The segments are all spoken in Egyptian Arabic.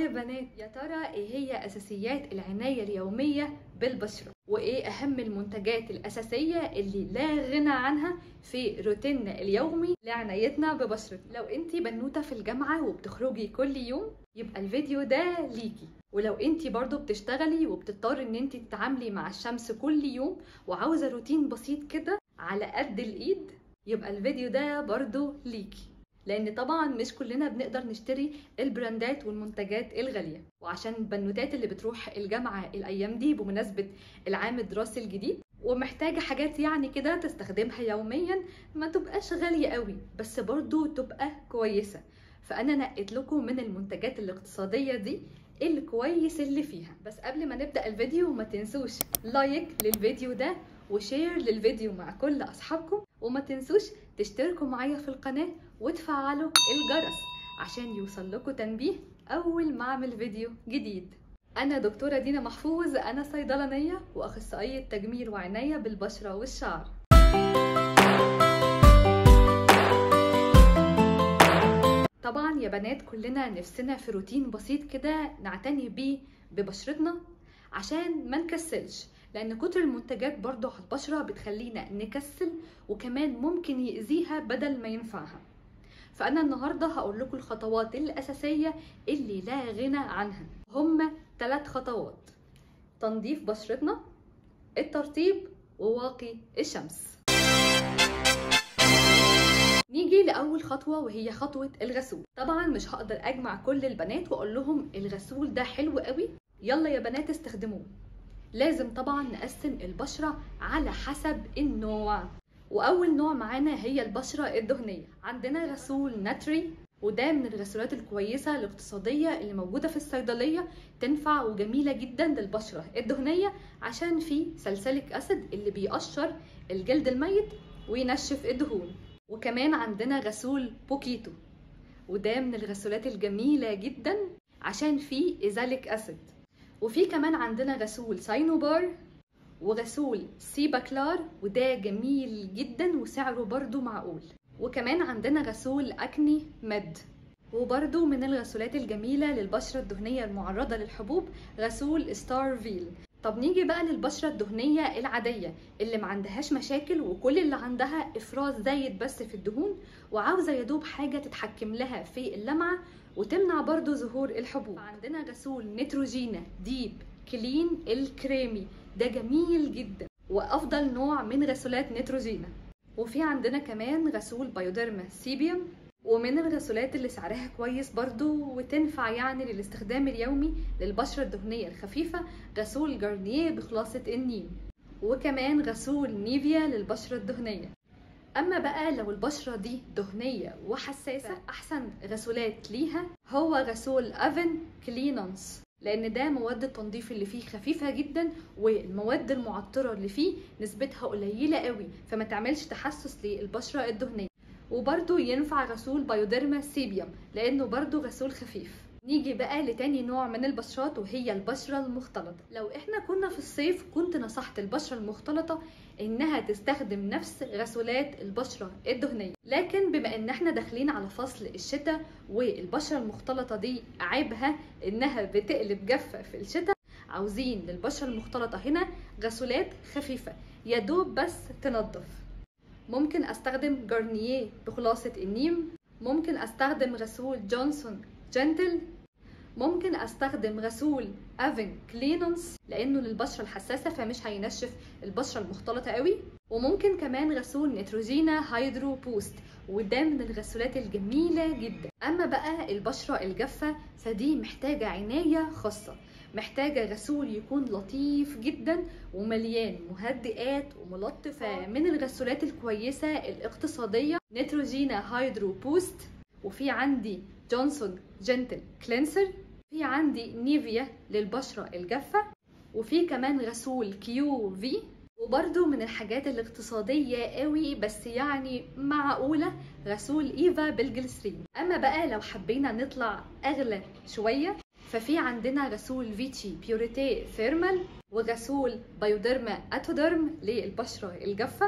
يا بنات يا ترى ايه هي اساسيات العناية اليومية بالبشرة وايه اهم المنتجات الاساسية اللي لا غنى عنها في روتيننا اليومي لعنايتنا ببشرتنا لو انتي بنوتة في الجامعة وبتخرجي كل يوم يبقى الفيديو ده ليكي ولو انتي برضو بتشتغلي وبتضطري ان انتي تتعاملي مع الشمس كل يوم وعاوزة روتين بسيط كده على قد الايد يبقى الفيديو ده برضو ليكي لان طبعا مش كلنا بنقدر نشتري البراندات والمنتجات الغاليه وعشان البنوتات اللي بتروح الجامعه الايام دي بمناسبه العام الدراسي الجديد ومحتاجه حاجات يعني كده تستخدمها يوميا ما تبقاش غاليه قوي بس برضو تبقى كويسه فانا نقيت لكم من المنتجات الاقتصاديه دي الكويس اللي فيها بس قبل ما نبدا الفيديو ما تنسوش لايك للفيديو ده وشير للفيديو مع كل اصحابكم وما تنسوش تشتركوا معايا في القناه وتفعلوا الجرس عشان يوصل لكم تنبيه اول ما اعمل فيديو جديد انا دكتوره دينا محفوظ انا صيدلانيه واخصائيه تجميل وعنايه بالبشره والشعر طبعا يا بنات كلنا نفسنا في روتين بسيط كده نعتني بيه ببشرتنا عشان ما نكسلش لان كتر المنتجات برضو على البشره بتخلينا نكسل وكمان ممكن يأذيها بدل ما ينفعها فانا النهارده هقول لكم الخطوات الاساسيه اللي لا غنى عنها هما ثلاث خطوات تنظيف بشرتنا الترطيب وواقي الشمس نيجي لاول خطوه وهي خطوه الغسول طبعا مش هقدر اجمع كل البنات واقول لهم الغسول ده حلو قوي يلا يا بنات استخدموه لازم طبعا نقسم البشره على حسب النوع واول نوع معانا هي البشره الدهنيه عندنا غسول ناتري وده من الغسولات الكويسه الاقتصاديه اللي موجوده في الصيدليه تنفع وجميله جدا للبشره الدهنيه عشان فيه سلسلك اسيد اللي بيقشر الجلد الميت وينشف الدهون وكمان عندنا غسول بوكيتو وده من الغسولات الجميله جدا عشان فيه ازاليك اسيد وفي كمان عندنا غسول ساينوبار وغسول سيباكلار وده جميل جدا وسعره برضو معقول وكمان عندنا غسول أكني مد وبرضو من الغسولات الجميلة للبشرة الدهنية المعرضة للحبوب غسول ستار فيل طب نيجي بقى للبشرة الدهنية العادية اللي ما عندهاش مشاكل وكل اللي عندها إفراز زايد بس في الدهون وعاوزة يدوب حاجة تتحكم لها في اللمعة وتمنع برضو ظهور الحبوب عندنا غسول نيتروجينا ديب كلين الكريمي ده جميل جدا وافضل نوع من غسولات نيتروجينا وفي عندنا كمان غسول بايوديرما سيبيوم ومن الغسولات اللي سعرها كويس برضو وتنفع يعني للاستخدام اليومي للبشرة الدهنية الخفيفة غسول جارنيه بخلاصة النيم وكمان غسول نيفيا للبشرة الدهنية اما بقى لو البشره دي دهنيه وحساسه احسن غسولات ليها هو غسول افن كلينونس لان ده مواد التنظيف اللي فيه خفيفه جدا والمواد المعطره اللي فيه نسبتها قليله قوي فما تعملش تحسس للبشره الدهنيه وبرده ينفع غسول بايوديرما سيبيوم لانه برده غسول خفيف نيجي بقى لتاني نوع من البشرات وهي البشرة المختلطة لو احنا كنا في الصيف كنت نصحت البشرة المختلطة انها تستخدم نفس غسولات البشرة الدهنية لكن بما ان احنا داخلين على فصل الشتاء والبشرة المختلطة دي عيبها انها بتقلب جافة في الشتاء عاوزين للبشرة المختلطة هنا غسولات خفيفة يا دوب بس تنظف ممكن استخدم جارنيه بخلاصة النيم ممكن استخدم غسول جونسون جنتل ممكن استخدم غسول افن كلينونس لانه للبشره الحساسه فمش هينشف البشره المختلطه قوي وممكن كمان غسول نيتروجينا هيدرو بوست وده من الغسولات الجميله جدا اما بقى البشره الجافه فدي محتاجه عنايه خاصه محتاجه غسول يكون لطيف جدا ومليان مهدئات وملطفه من الغسولات الكويسه الاقتصاديه نيتروجينا هيدرو بوست وفي عندي جونسون جنتل كلينسر في عندي نيفيا للبشرة الجافة وفي كمان غسول كيو في وبرده من الحاجات الاقتصادية قوي بس يعني معقولة غسول ايفا بالجلسرين اما بقى لو حبينا نطلع اغلى شوية ففي عندنا غسول فيتشي بيوريتي ثيرمال وغسول بايوديرما اتوديرم للبشرة الجافة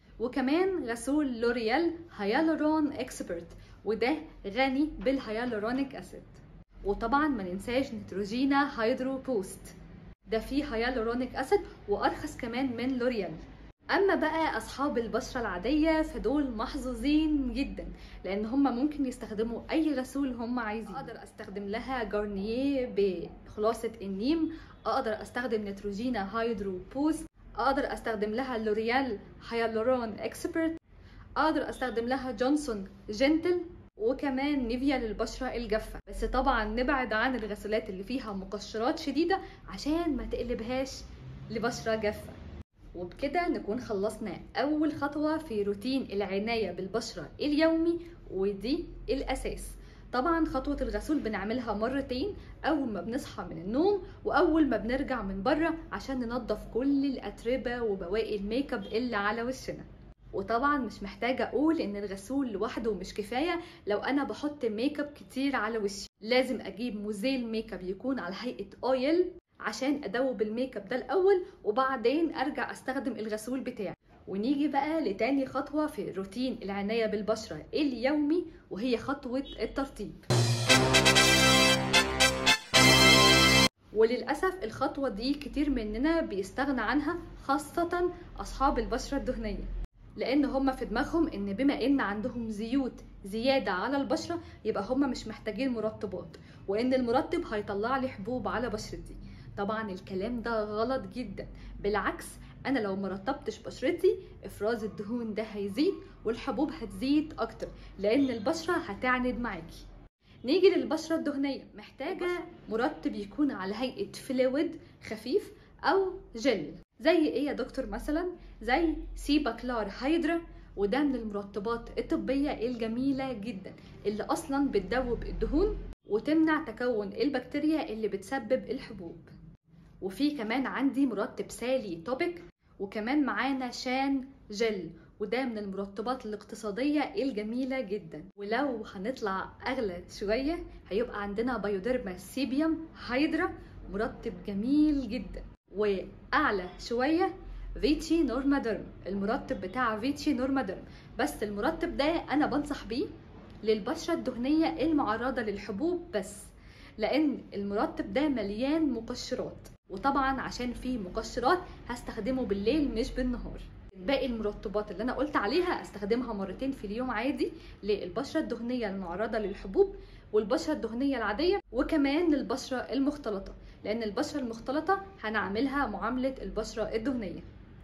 وكمان غسول لوريال هيالورون اكسبرت وده غني بالهيالورونيك اسيد وطبعا ما ننساش نيتروجينا هيدرو بوست ده فيه هيالورونيك اسيد وارخص كمان من لوريال اما بقى اصحاب البشره العاديه فدول محظوظين جدا لان هم ممكن يستخدموا اي غسول هم عايزين اقدر استخدم لها جارنيه بخلاصه النيم اقدر استخدم نيتروجينا هيدرو بوست اقدر استخدم لها لوريال هيالورون اكسبرت اقدر استخدم لها جونسون جنتل وكمان نيفيا للبشرة الجافة بس طبعا نبعد عن الغسولات اللي فيها مقشرات شديدة عشان ما تقلبهاش لبشرة جافة وبكده نكون خلصنا أول خطوة في روتين العناية بالبشرة اليومي ودي الأساس طبعا خطوة الغسول بنعملها مرتين أول ما بنصحى من النوم وأول ما بنرجع من بره عشان ننظف كل الأتربة وبواقي الميك اب اللي على وشنا وطبعا مش محتاجة اقول ان الغسول لوحده مش كفاية لو انا بحط ميك اب كتير على وشي لازم اجيب مزيل ميك اب يكون على هيئة اويل عشان ادوب الميك اب ده الاول وبعدين ارجع استخدم الغسول بتاعي ونيجي بقى لتاني خطوة في روتين العناية بالبشرة اليومي وهي خطوة الترطيب وللأسف الخطوة دي كتير مننا بيستغنى عنها خاصة أصحاب البشرة الدهنية لان هم في دماغهم ان بما ان عندهم زيوت زياده على البشره يبقى هم مش محتاجين مرطبات وان المرطب هيطلع لي حبوب على بشرتي طبعا الكلام ده غلط جدا بالعكس انا لو مرطبتش بشرتي افراز الدهون ده هيزيد والحبوب هتزيد اكتر لان البشره هتعند معاكي نيجي للبشره الدهنيه محتاجه مرطب يكون على هيئه فلويد خفيف او جل زي ايه يا دكتور مثلا زي سيباكلار هيدرا وده من المرطبات الطبيه الجميله جدا اللي اصلا بتدوب الدهون وتمنع تكون البكتيريا اللي بتسبب الحبوب وفي كمان عندي مرطب سالي توبيك وكمان معانا شان جل وده من المرطبات الاقتصادية الجميلة جدا ولو هنطلع أغلى شوية هيبقى عندنا بايوديرما سيبيوم هيدرا مرطب جميل جدا واعلى شويه فيتشي نورمادرم المرطب بتاع فيتشي نورمادرم بس المرطب ده انا بنصح بيه للبشره الدهنيه المعرضه للحبوب بس لان المرطب ده مليان مقشرات وطبعا عشان فيه مقشرات هستخدمه بالليل مش بالنهار باقي المرطبات اللي انا قلت عليها استخدمها مرتين في اليوم عادي للبشره الدهنيه المعرضه للحبوب والبشره الدهنيه العاديه وكمان للبشره المختلطه لان البشره المختلطه هنعملها معامله البشره الدهنيه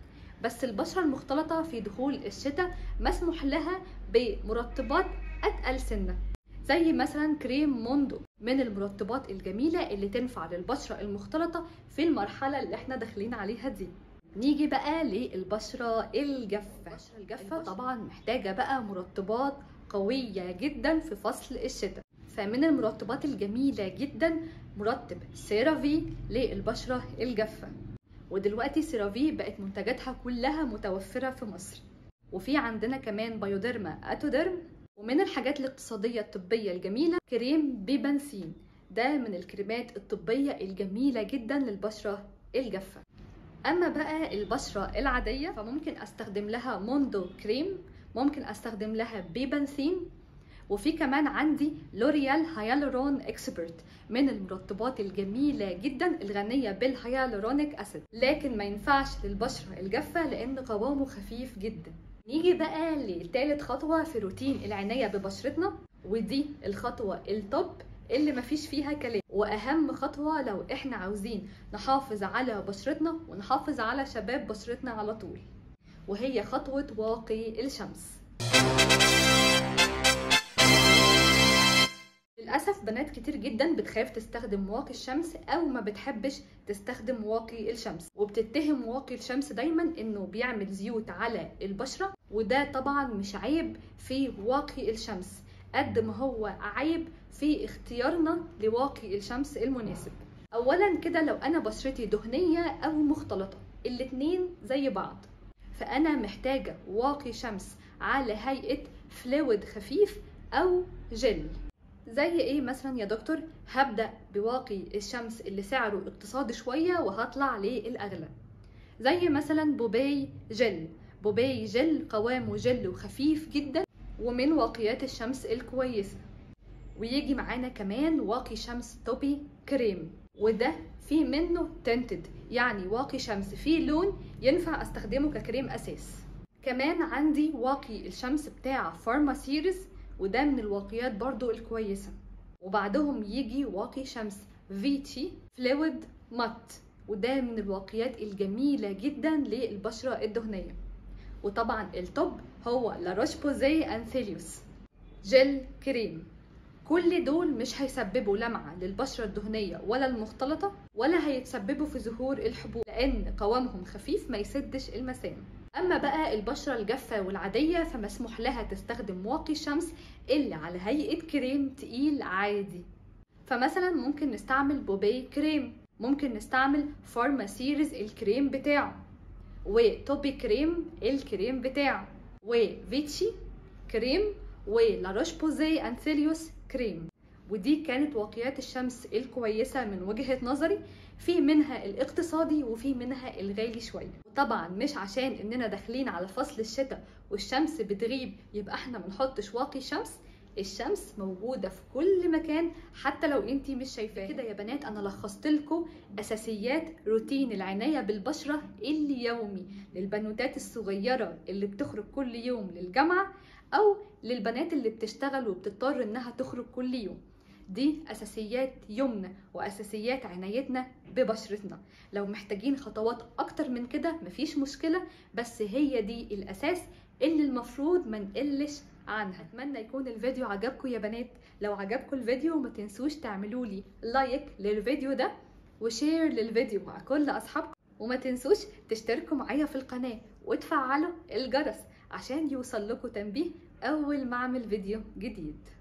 بس البشره المختلطه في دخول الشتاء مسموح لها بمرطبات اتقل سنه زي مثلا كريم موندو من المرطبات الجميله اللي تنفع للبشره المختلطه في المرحله اللي احنا داخلين عليها دي نيجي بقى للبشره الجافه البشره الجافه طبعا محتاجه بقى مرطبات قويه جدا في فصل الشتاء فمن المرطبات الجميلة جدا مرطب سيرافي للبشرة الجافة ودلوقتي سيرافي بقت منتجاتها كلها متوفرة في مصر وفي عندنا كمان بايوديرما اتوديرم ومن الحاجات الاقتصادية الطبية الجميلة كريم بيبنسين ده من الكريمات الطبية الجميلة جدا للبشرة الجافة أما بقى البشرة العادية فممكن أستخدم لها موندو كريم ممكن أستخدم لها بيبنسين وفي كمان عندي لوريال هيالورون اكسبرت من المرطبات الجميله جدا الغنيه بالهيالورونيك اسيد لكن ما ينفعش للبشره الجافه لان قوامه خفيف جدا نيجي بقى لتالت خطوه في روتين العنايه ببشرتنا ودي الخطوه التوب اللي مفيش فيها كلام واهم خطوه لو احنا عاوزين نحافظ على بشرتنا ونحافظ على شباب بشرتنا على طول وهي خطوه واقي الشمس للاسف بنات كتير جدا بتخاف تستخدم واقي الشمس او ما بتحبش تستخدم واقي الشمس وبتتهم واقي الشمس دايما انه بيعمل زيوت على البشره وده طبعا مش عيب في واقي الشمس قد ما هو عيب في اختيارنا لواقي الشمس المناسب اولا كده لو انا بشرتي دهنيه او مختلطه الاتنين زي بعض فانا محتاجه واقي شمس على هيئه فلويد خفيف او جل زي ايه مثلا يا دكتور هبدا بواقي الشمس اللي سعره اقتصادي شويه وهطلع للاغلى زي مثلا بوباي جل بوباي جل قوامه جل وخفيف جدا ومن واقيات الشمس الكويسه ويجي معانا كمان واقي شمس توبي كريم وده فيه منه تنتد يعني واقي شمس فيه لون ينفع استخدمه ككريم اساس كمان عندي واقي الشمس بتاع فارما سيريز وده من الواقيات برضو الكويسة وبعدهم يجي واقي شمس فيتشي فلويد مات وده من الواقيات الجميلة جدا للبشرة الدهنية وطبعا التوب هو لاروش بوزي انثيليوس جل كريم كل دول مش هيسببوا لمعة للبشرة الدهنية ولا المختلطة ولا هيتسببوا في ظهور الحبوب لأن قوامهم خفيف ما يسدش المسام أما بقى البشرة الجافة والعادية فمسموح لها تستخدم واقي الشمس اللي على هيئة كريم تقيل عادي فمثلا ممكن نستعمل بوبي كريم ممكن نستعمل فارما سيريز الكريم بتاعه وتوبي كريم الكريم بتاعه وفيتشي كريم ولاروش بوزي انثيليوس كريم ودي كانت واقيات الشمس الكويسة من وجهة نظري في منها الاقتصادي وفي منها الغالي شوية وطبعا مش عشان اننا داخلين على فصل الشتاء والشمس بتغيب يبقى احنا منحطش واقي شمس الشمس موجودة في كل مكان حتى لو انتي مش شايفاها كده يا بنات انا لخصت لكم اساسيات روتين العناية بالبشرة اليومي للبنوتات الصغيرة اللي بتخرج كل يوم للجامعة او للبنات اللي بتشتغل وبتضطر انها تخرج كل يوم دي اساسيات يومنا واساسيات عنايتنا ببشرتنا لو محتاجين خطوات اكتر من كده مفيش مشكله بس هي دي الاساس اللي المفروض ما نقلش عنها اتمنى يكون الفيديو عجبكم يا بنات لو عجبكم الفيديو ما تنسوش تعملوا لي لايك للفيديو ده وشير للفيديو مع كل اصحابكم وما تنسوش تشتركوا معايا في القناه وتفعلوا الجرس عشان يوصل لكم تنبيه اول ما اعمل فيديو جديد